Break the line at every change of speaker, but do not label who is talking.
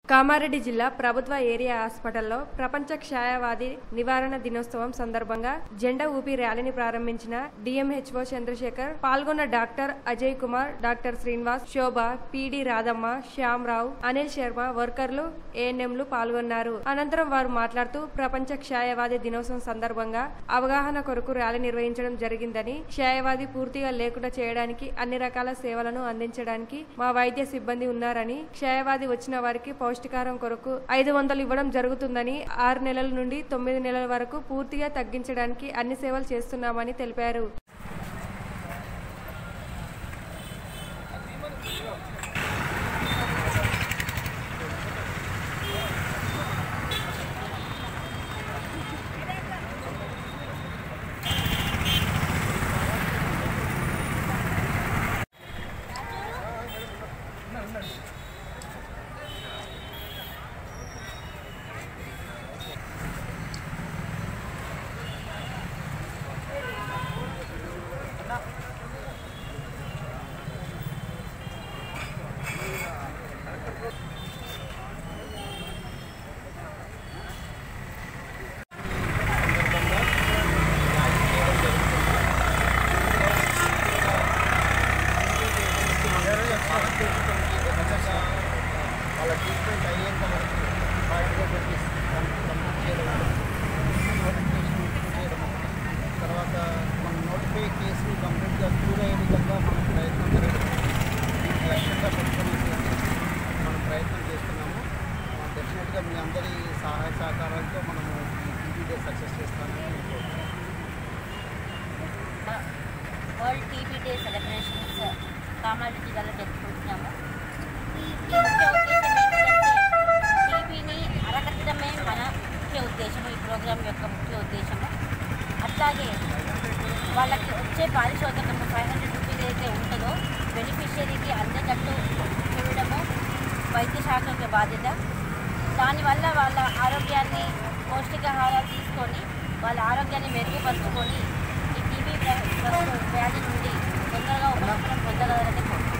కామారెడ్డి జిల్లా ప్రభుత్వ ఏరియా హాస్పిటల్లో ప్రపంచ క్షయవాది నివారణ దినోత్సవం సందర్భంగా జెండా ఊపి ర్యాలీని ప్రారంభించిన డిఎంహెచ్ఓ చంద్రశేఖర్ పాల్గొన్న doctor Ajay Kumar doctor Srinivas Shobha PD Radhamma Shyamrao Anil Sharma వర్కర్లు ఏఎన్ఎంలు పాల్గొన్నారు అనంతరం వారు మాట్లాడుతూ ప్రపంచ క్షయవాది దినోత్సవం సందర్భంగా అవగాహన కొరకు ర్యాలీ నిర్వహించడం జరిగిందని క్షయవాది పూర్తిగా లేకుండా చేయడానికి అన్ని రకాల సేవలను అందించడానికి మా వైద్య సిబ్బంది ఉన్నారని క్షయవాది వచ్చిన వారికి పౌష్టికారం కొరకు ఐదు వందలు ఇవ్వడం జరుగుతుందని ఆరు నెలల నుండి తొమ్మిది నెలల వరకు పూర్తిగా తగ్గించడానికి అన్ని సేవలు చేస్తున్నామని తెలిపారు
వాళ్ళ ట్రీట్మెంట్ అయ్యేంత వరకు ఫైవ్ హండ్రెడ్ రూపీస్ కంప్లీట్ చేయడం నోటిఫికేషన్ ఇష్యూ చేయడం తర్వాత మన నోటిఫై కేసుని కంప్లీట్గా క్యూర్ అయ్యే విధంగా మనం ప్రయత్నం జరుగుతుంది దీన్ని లక్ష్యంగా పెట్టుకుని మనం ప్రయత్నం చేస్తున్నాము డెఫినెట్గా మీ అందరి సహాయ సహకారాలతో మనము ఈ టీవీ డే సక్సెస్ చేస్తామని నేను కోరుతున్నాను
world TB day celebrations Kamareddy జిల్లాలో జరుపుకుంటున్నాము ఈ ఈ ముఖ్య ఉద్దేశం ఏంటంటే టీబీని అరగట్టడమే మన ముఖ్య ఉద్దేశము ఈ ప్రోగ్రాం యొక్క ముఖ్య ఉద్దేశము అట్లాగే వాళ్ళకి వచ్చే పారిశోధకము ఫైవ్ హండ్రెడ్ రూపీస్ అయితే ఉంటుందో బెనిఫిషియరీకి అందేటట్టు చూడడము వైద్య శాఖ యొక్క బాధ్యత దానివల్ల వాళ్ళ ఆరోగ్యాన్ని పౌష్టికాహారాలు తీసుకొని వాళ్ళ ఆరోగ్యాన్ని మెరుగుపరుచుకొని ఈ టీబీ వ్యాధి నుండి తొందరగా ఉపశమనం పొందగలరని కోరుతున్నాను